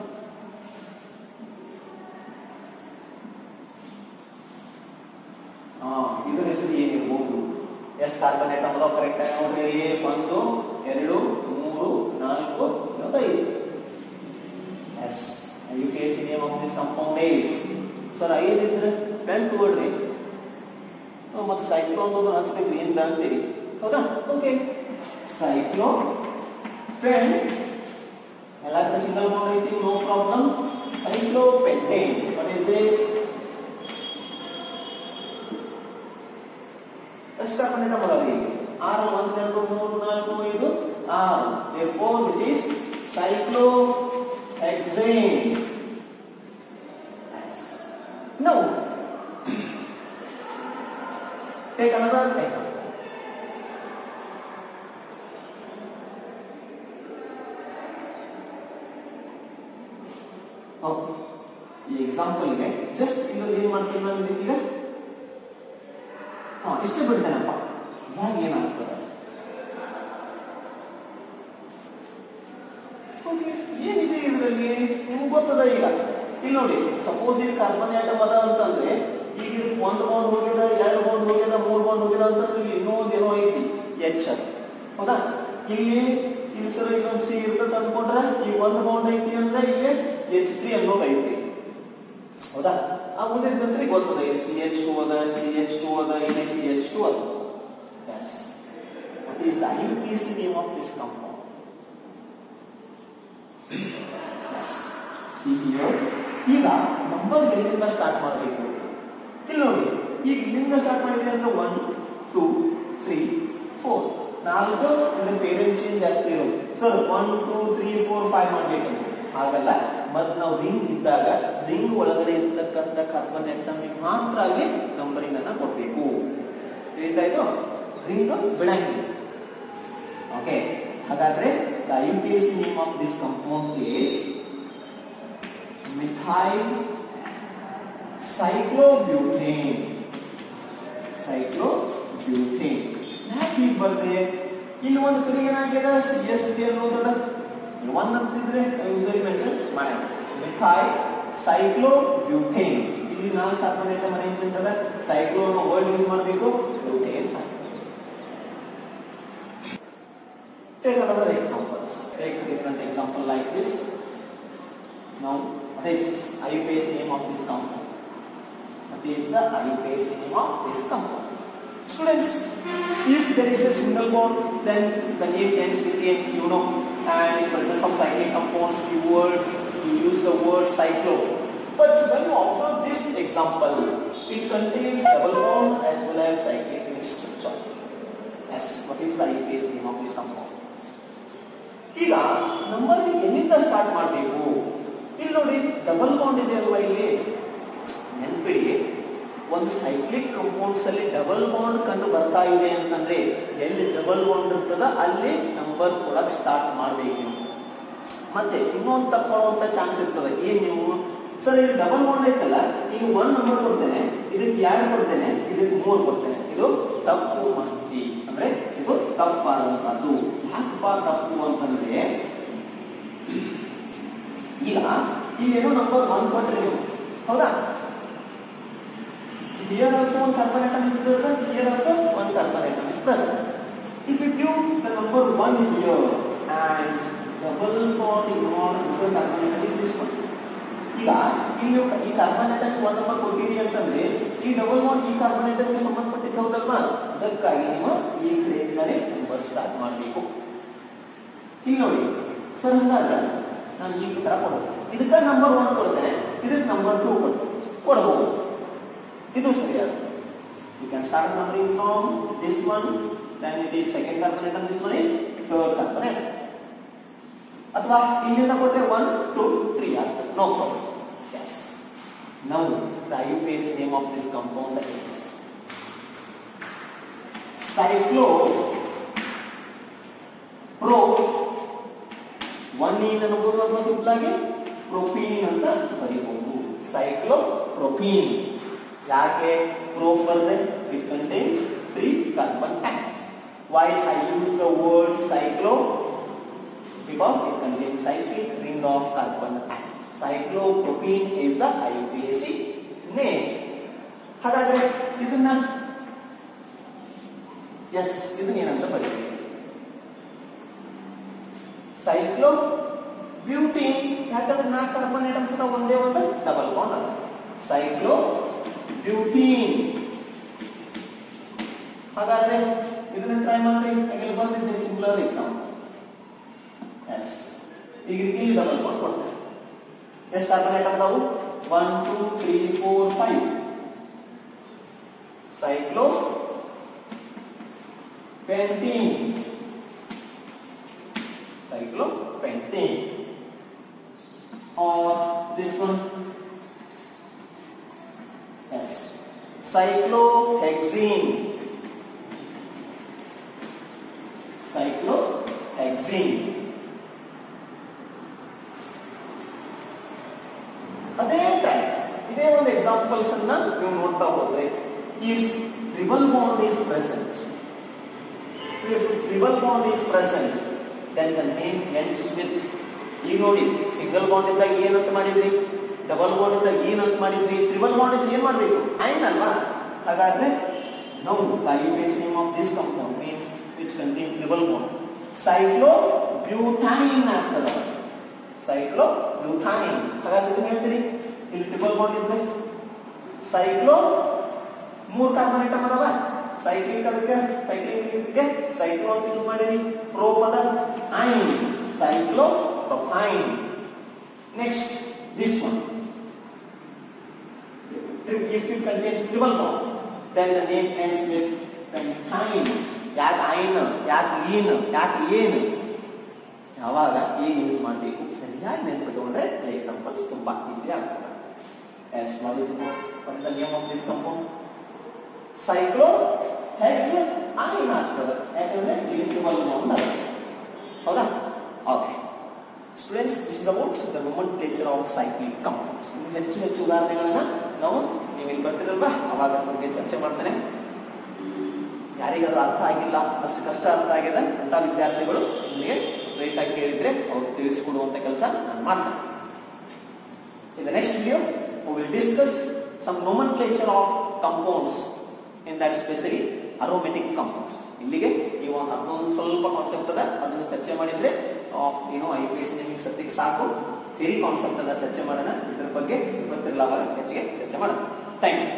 ಹಾ ಇದರ ಹೆಸರು ಏನಿರ್ಬೋದು ಎಷ್ಟು ಕಾರ್ಬನ್ ಐಟಮ್ ಅದಾವ ಕರೆಕ್ಟ್ ಆಗಿ ನೋಡ್ರಿ ಇಲ್ಲಿ ಒಂದು ಎರಡು ಮೂರು ನಾಲ್ಕು ಮತ್ತು ಐದು yes U K C name of this compound is sir ಐದು ಇದ್ರೆ ಪೆನ್ ತಗೊಳ್ರಿ ಮತ್ತು ಸೈಕ್ಲೋ ಅನ್ನೋದು ಹಚ್ಬೇಕು ಏನಿಲ್ಲ ಅಂತೀರಿ ಹೌದಾ ಓಕೆ ಸೈಕ್ಲೋ ಪೆನ್ ಎಲ್ಲ ಕಡೆ ಸಿಂಗಲ್ ಬಾಂಡ್ ಐತಿ no problem cyclopentane what is this ಎಷ್ಟು ಕಾರ್ಬನ್ ಐಟಮ್ ಅದಾವ್ರಿ ಆರು ಒಂದ್ ಎರಡು ಮೂರು ನಾಲ್ಕು ಐದು ಆರು therefore this is cyclohexane yes. now take another example ಎಕ್ಸಾಂಪಲ್ಗೆ ಜಸ್ಟ್ ಇಲ್ಲೊಂದು ಏನ್ ಮಾಡ್ತೀನಿ ನಾನು ಈಗ ಹಾ ಇಷ್ಟೇ ಬಿಡ್ತೇನಪ್ಪ ಇವಾಗ ಏನಾಗ್ತದೆ Okay, ಏನಿದೆ ಇದರಲ್ಲಿ ನಿಮ್ಗೆ ಗೊತ್ತದ ಈಗ ಇಲ್ಲಿ ನೋಡಿ ಸಪೋಸ್ ಇಲ್ಲಿ ಕಾರ್ಬನ್ ಆಟಮ್ ಅದ ಅಂತಂದ್ರೆ ಈಗ ಇದಕ್ಕೆ ಒಂದು ಬೌಂಡ್ ಹೋಗ್ಯದ ಎರಡು ಬೌಂಡ್ ಹೋಗ್ಯದ ಮೂರು ಬೌಂಡ್ ಹೋಗ್ಯದ ಅಂತಂದ್ರೆ ಇಲ್ಲಿ ಇನ್ನೊಂದು ಏನೋ ಐತಿ ಎಚ್ ಅದು ಹೌದಾ ಇಲ್ಲಿ ಇಲ್ಲಿ ಸರ್ ಇನ್ನೊಂದು ಸಿ ಇರ್ತದೆ ಅನ್ಕೊಂಡ್ರೆ ಈ ಒಂದು ಬೌಂಡ್ ಐತಿ ಅಂದ್ರೆ ಇಲ್ಲಿ ಎಚ್ ತ್ರೀ ಅನ್ನೋದು ಐತಿ ಹೌದಾ ಆ ಮುಂದೆ ಗೊತ್ತದ ಇಲ್ಲಿ ಸಿ ಎಚ್ ಟು ಅದ ಸಿ ಎಚ್ ಟು ಅದ ಇಲ್ಲಿ ಸಿ ಎಚ್ ಟು ಅದ yes what is the IUPAC name of this compound see ಈಗ ನಂಬರ್ ಎಲ್ಲಿಂದ ಸ್ಟಾರ್ಟ್ ಮಾಡಬೇಕು ಇಲ್ಲಿ ನೋಡಿ ಈಗ ಇಲ್ಲಿಂದ ಸ್ಟಾರ್ಟ್ ಮಾಡಿದ್ರೆ ಅಂದ್ರೆ ಒನ್ ಟೂ ತ್ರೀ ಫೋರ್ ನಾಲ್ಕು ಅಂದ್ರೆ ಪೇರೆಂಟ್ ಚೇಂಜ್ ಜಾಸ್ತಿ ಇರೋದು sir one two three four five ಮಾಡ್ಬೇಕು ಹಾಗಲ್ಲ ಮತ್ ನಾವು ರಿಂಗ್ ಇದ್ದಾಗ ರಿಂಗ್ ಒಳಗಡೆ ಇರ್ತಕ್ಕಂಥ ಕಾರ್ಬನ್ ಆಟಮಿಗೆ ಮಾತ್ರ ಆಗಿ ನಂಬರಿಂಗ್ ಅನ್ನ ಕೊಡ್ಬೇಕು ತಿಳಿತಾ ಇತ್ತು ರಿಂಗ್ ಬಿಡಂಗಿಲ್ಲ ಓಕೆ ಹಾಗಾದ್ರೆ the U P S C name of this compound is methyl cyclobutane cyclobutane ಯಾಕೆ ಹೀಗೆ ಬರ್ದೆ ಇಲ್ಲಿ ಒಂದು ಕಡೆ ಏನಾಗಿದೆ ಸಿ ಎಸ್ ಟಿ ಅನ್ನೋದದ ಒನ್ ಅಂತಿದ್ರೆ ಯೂಸಲಿ ಮೆನ್ಷನ್ ಮಾಡಿ ಮಿಥೈಲ್ ಸೈಕ್ಲೋಬ್ಯೂಟೇನ್ ಇಲ್ಲಿ ನಾನ್ ಕಾರ್ಬನ್ ಐಟಮ್ ಅರೇಂಜ್ಮೆಂಟ್ ಅದ ಸೈಕ್ಲೋ ಅನ್ನೋ ವರ್ಡ್ ಯೂಸ್ ಮಾಡಬೇಕು butane Take another example. Take a different example like this. Now, what is IUPAC name of this compound? What is the IUPAC name of this compound? Students, if there is a single bond, then the name ends with a you know, and in presence of cyclic compounds, you word you use the word cyclo. But when you observe this example, it contains double bond as well as cyclic ring structure. Yes, what is the IUPAC name of this compound? ಈಗ ನಂಬರ್ ಎಲ್ಲಿಂದ ಸ್ಟಾರ್ಟ್ ಮಾಡಬೇಕು ಇಲ್ಲಿ ನೋಡಿ ಡಬಲ್ ಬಾಂಡ್ ಇದೆ ಅಲ್ವಾ ಇಲ್ಲಿ ನೆನ್ಪಿಡಿ ಒಂದು ಸೈಕ್ಲಿಕ್ ಕಂಪೌಂಡ್ಸ್ ಅಲ್ಲಿ ಡಬಲ್ ಬಾಂಡ್ ಕಂಡು ಬರ್ತಾ ಇದೆ ಅಂತಂದ್ರೆ ಎಲ್ಲಿ ಡಬಲ್ ಬಾಂಡ್ ಇರ್ತದ ಅಲ್ಲಿ ನಂಬರ್ ಕೊಡಕ್ ಸ್ಟಾರ್ಟ್ ಮಾಡ್ಬೇಕು ನೀವು ಮತ್ತೆ ಇನ್ನೊಂದು ತಪ್ಪುವಂತ ಚಾನ್ಸ್ ಇರ್ತದೆ ಏನ್ ನೀವು ಸರ್ ಇಲ್ಲಿ ಡಬಲ್ ಬಾಂಡ್ ಐತಲ್ಲ ಈಗ ಒಂದ್ ನಂಬರ್ ಕೊಡ್ತೇನೆ ಇದಕ್ಕೆ ಎರಡು ಕೊಡ್ತೇನೆ ಇದಕ್ಕೆ ಮೂರು ಕೊಡ್ತೇನೆ ಇದು ತಪ್ಪು ಮಾಹಿತಿ ಅಂದ್ರೆ ಇದು ತಪ್ಪಾದಂತದ್ದು ಯಾಕಪ್ಪ ತಪ್ಪು ಅಂತಂದ್ರೆ ಈಗ ಇಲ್ಲೇನೋ ನಂಬರ್ ಒನ್ ಕೊಟ್ರೆ ನೀವು ಹೌದಾ here also one carbon atom is present here also one carbon atom is present if you give the number 1 here and double bond involved with the carbon atom is this one ಈಗ ಇಲ್ಲಿ ಈ ಕಾರ್ಬನ್ ಅಟಮ್ ಒನ್ ನಂಬರ್ ಕೊಟ್ಟಿರಿ ಅಂತಂದ್ರೆ ಈ ಡಬಲ್ ಬಾಂಡ್ ಈ ಕಾರ್ಬನ್ ಅಟಮ್ಗೆ ಸಂಬಂಧಪಟ್ಟಿದ್ದು ಹೌದಲ್ವಾ ಅದಕ್ಕಾಗಿ ನೀವು ಈ ಕಡೆಯಿಂದಲೇ ನಂಬರ್ ಸ್ಟಾರ್ಟ್ ಮಾಡಬೇಕು ಈಗ ನೋಡಿ ಸರ್ ಹಂಗಾದ್ರೆ ನಾನು ಈ ತರ ಕೊಡ್ತೇನೆ ಇದಕ್ಕೆ ನಂಬರ್ ಒನ್ ಕೊಡ್ತೇನೆ ಇದಕ್ಕೆ ನಂಬರ್ ಟೂ ಕೊಡಬಹುದು ಇದು ಸರಿಯಾದ you can start numbering from this one then it is second carbon atom this one is third carbon atom ಅಥವಾ ಇಲ್ಲಿಂದ ಕೊಟ್ಟರೆ ಒನ್ ಟೂ ತ್ರೀ ಆಗ್ತದೆ no problem yes now the IUPAC name of this compound is cyclo pro one ene ಅನ್ಬೋದು ಅಥವಾ ಸಿಂಪಲ್ ಆಗಿ ಪ್ರೊಪೀನ್ ಅಂತ ಬರೀಬಹುದು ಸೈಕ್ಲೋ ಪ್ರೊಪೀನ್ ಯಾಕೆ ಪ್ರೋ ಬರ್ದೆ it contains three carbon atoms why i use the word cyclo because it contains cyclic ring of carbon atoms cyclopropene is the IUPAC name ಹಾಗಾದ್ರೆ ಇದನ್ನ ಎಸ್ ಇದನ್ನ ಏನಂತ ಬರೀತೀವಿ ಸೈಕ್ಲೋ ಬ್ಯೂಟೀನ್ ಯಾಕಂದ್ರೆ ನಾಲ್ಕು ಕಾರ್ಬನ್ ಐಟಮ್ಸ್ ಒಂದೇ ಒಂದು ಡಬಲ್ ಬಾಂಡ್ ಅದ ಸೈಕ್ಲೋ ಬ್ಯೂಟೀನ್ ಹಾಗಾದ್ರೆ ಇದನ್ನ ಟ್ರೈ ಮಾಡ್ರಿ ಹಾಗೆ ಬಂದಿದ್ದೆ ಸಿಂಪ್ಲರ್ ಎಕ್ಸಾಮ್ ಎಸ್ ಈಗ ಇಲ್ಲಿ ಡಬಲ್ ಬಾಂಡ್ ಕೊಡ್ತೇನೆ ಎಷ್ಟು ಕಾರ್ಬನ್ ಐಟಮ್ ಅದಾವು one two three four five cyclopentene cyclopentane or this one yes cyclohexene cyclohexene ಅದೇ ಟೈಪ್ ಎಕ್ಸಾಂಪಲ್ಸ್ ಅನ್ನ ನೀವು ನೋಡ್ತಾ ಹೋದ್ರೆ if triple bond is present if triple bond is present then the name ends with ಈಗ ನೋಡಿ ಸಿಂಗಲ್ ಬಾಂಡ್ ಇದ್ದಾಗ ಏನಂತ ಮಾಡಿದ್ರಿ ಡಬಲ್ ಬಾಂಡ್ ಇದ್ದಾಗ ಏನಂತ ಮಾಡಿದ್ರಿ ಟ್ರಿಬಲ್ ಬಾಂಡ್ ಇದ್ರೆ ಏನ್ ಮಾಡ್ಬೇಕು ಐನ್ ಅಲ್ವಾ ಹಾಗಾದ್ರೆ no the base name of this compound means which contain triple bond cyclobutyne ಆಗ್ತದ ಸೈಕ್ಲೋ ಬ್ಯೂಥೈನ್ ಹಾಗಾದ್ರೆ ಇದನ್ನ ಹೇಳ್ತೀರಿ ಇಲ್ಲಿ ಟ್ರಿಬಲ್ ಬಾಂಡ್ ಇದ್ರೆ ಸೈಕ್ಲೋ ಮೂರ್ ಕಾರ್ಬನ್ ಐಟಮ್ ಅದಾವ ಸೈಕ್ಲಿಕ್ ಅದಕ್ಕೆ ಸೈಕ್ಲಿಕ್ ಇದಕ್ಕೆ ಸೈಕ್ಲೋ ಅಂತ ಯೂಸ್ ಮಾಡಿರಿ ಪ್ರೋ ಪದ yne cyclopropyne next this one if it contains triple bond then the name ends with pentyne ಯಾಕೆ ಐನ್ ಯಾಕೆ ಈನ್ ಯಾಕೆ ಏನ್ ಯಾವಾಗ ಏನ್ ಯೂಸ್ ಮಾಡಬೇಕು ಸರಿಯಾಗಿ ನೆನಪಿಟ್ಕೊಂಡ್ರೆ ಎಕ್ಸಾಂಪಲ್ಸ್ ತುಂಬಾ ಈಸಿ ಆಗ್ತದೆ as what is what is the name of this compound cyclohexyne ಆಗ್ತದೆ ಯಾಕಂದ್ರೆ ಇಲ್ಲಿ ಟ್ರಿಬಲ್ ಬಾಂಡ್ ಅದ ಹೌದಾ okay students this is about the nomenclature of cyclic compounds ಹೆಚ್ಚು ಹೆಚ್ಚು ಉದಾಹರಣೆಗಳನ್ನ ನಾವು ನೀವು ಇಲ್ಲಿ ಬರ್ತಿರಲ್ವಾ ಅವಾಗ ಅದ್ರ ಬಗ್ಗೆ ಚರ್ಚೆ ಮಾಡ್ತೇನೆ ಯಾರಿಗಾದ್ರೂ ಅರ್ಥ ಆಗಿಲ್ಲ ಅಷ್ಟು ಕಷ್ಟ ಅರ್ಥ ಆಗಿದೆ ಅಂತ ವಿದ್ಯಾರ್ಥಿಗಳು ನಿಮಗೆ ರೈಟ್ ಆಗಿ ಕೇಳಿದ್ರೆ ಅವ್ರು ತಿಳಿಸಿಕೊಡುವಂತ ಕೆಲಸ ನಾನು ಮಾಡ್ತೇನೆ In the next video, we will discuss some nomenclature of compounds, in that specially aromatic compounds. ಇಲ್ಲಿಗೆ ಈ ಒಂದು ಅದೊಂದು ಸ್ವಲ್ಪ ಕಾನ್ಸೆಪ್ಟ್ ಅದ ಅದನ್ನು ಚರ್ಚೆ ಮಾಡಿದ್ರೆ ಆ, ಏನು ಐ ಪಿ ಎಸ್ ನಿಮಗೆ ಸದ್ಯಕ್ಕೆ ಸಾಕು ಥಿಯರಿ ಕಾನ್ಸೆಪ್ಟ್ ಅನ್ನ ಚರ್ಚೆ ಮಾಡೋಣ ಇದ್ರ ಬಗ್ಗೆ ಗೊತ್ತಿರಲ್ಲ ಅವಾಗ ಹೆಚ್ಚಿಗೆ ಚರ್ಚೆ ಮಾಡೋಣ ಥ್ಯಾಂಕ್ ಯು